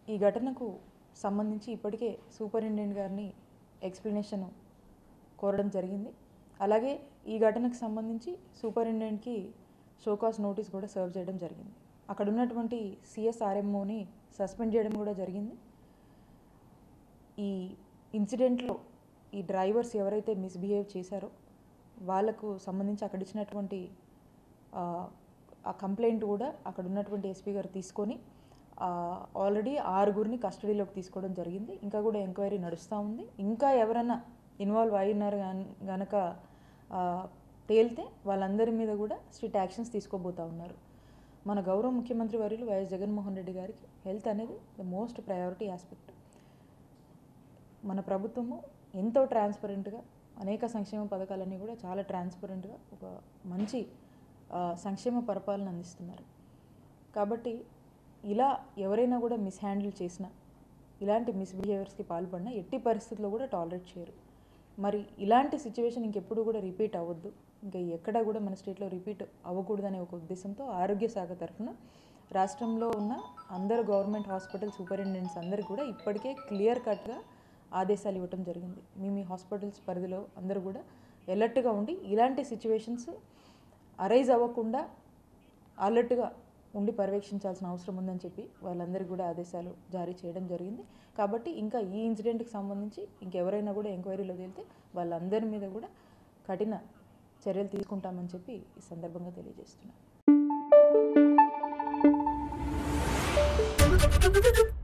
ఈ ఘటనకు సంబంధించి ఇప్పటికే సూపరింటెండెంట్ గారిని ఎక్స్ప్లెనేషన్ కోరడం జరిగింది అలాగే ఈ ఘటనకు సంబంధించి సూపరింటెండెంట్కి షోకాస్ నోటీస్ కూడా సర్వ్ చేయడం జరిగింది అక్కడ ఉన్నటువంటి సిఎస్ఆర్ఎంఓని సస్పెండ్ చేయడం కూడా జరిగింది ఈ ఇన్సిడెంట్లో ఈ డ్రైవర్స్ ఎవరైతే మిస్బిహేవ్ చేశారో వాళ్ళకు సంబంధించి అక్కడ ఇచ్చినటువంటి ఆ, ఆ కంప్లైంట్ కూడా అక్కడ ఉన్నటువంటి ఎస్పీ గారు తీసుకొని ఆల్రెడీ ఆరుగురిని కస్టడీలోకి తీసుకోవడం జరిగింది ఇంకా కూడా ఎంక్వైరీ నడుస్తూ ఉంది ఇంకా ఎవరైనా ఇన్వాల్వ్ అయి ఉన్నారు గాన్- గనక ఆ, తేలితే వాళ్ళందరి మీద కూడా స్ట్రిక్ట్ యాక్షన్స్ తీసుకోబోతా ఉన్నారు మన గౌరవ ముఖ్యమంత్రి వర్యులు వైఎస్ జగన్మోహన్ రెడ్డి గారికి హెల్త్ అనేది ద మోస్ట్ ప్రయారిటీ ఆస్పెక్ట్ మన ప్రభుత్వము ఎంతో ట్రాన్స్పరెంట్గా అనేక సంక్షేమ పథకాలన్నీ కూడా చాలా ట్రాన్స్పరెంట్గా ఒక మంచి ఆ, సంక్షేమ పరిపాలన అందిస్తున్నారు కాబట్టి ఇలా ఎవరైనా కూడా మిస్హ్యాండిల్ చేసినా ఇలాంటి మిస్బిహేవియర్స్కి పాల్పడినా ఎట్టి పరిస్థితుల్లో కూడా టాలరేట్ చేయరు మరి ఇలాంటి సిచ్యువేషన్ ఇంకెప్పుడు కూడా రిపీట్ అవ్వద్దు ఇంకా ఎక్కడ కూడా మన స్టేట్లో రిపీట్ అవ్వకూడదనే ఒక ఉద్దేశంతో ఆరోగ్య శాఖ తరఫున రాష్ట్రంలో ఉన్న అందరు గవర్నమెంట్ హాస్పిటల్ సూపరింటెండెంట్స్ అందరికీ కూడా ఇప్పటికే క్లియర్ కట్గా ఆదేశాలు ఇవ్వటం జరిగింది మీ మీ హాస్పిటల్స్ పరిధిలో అందరూ కూడా ఎలర్ట్గా ఉండి ఇలాంటి సిచ్యువేషన్స్ అరైజ్ అవ్వకుండా అలర్ట్గా ఉండి పర్యవేక్షించాల్సిన అవసరం ఉందని చెప్పి వాళ్ళందరికీ కూడా ఆదేశాలు జారీ చేయడం జరిగింది కాబట్టి ఇంకా ఈ ఇన్సిడెంట్కి సంబంధించి ఇంకెవరైనా కూడా ఎంక్వైరీలో తేలితే వాళ్ళందరి మీద కూడా కఠిన చర్యలు తీసుకుంటామని చెప్పి ఈ సందర్భంగా తెలియజేస్తున్నాను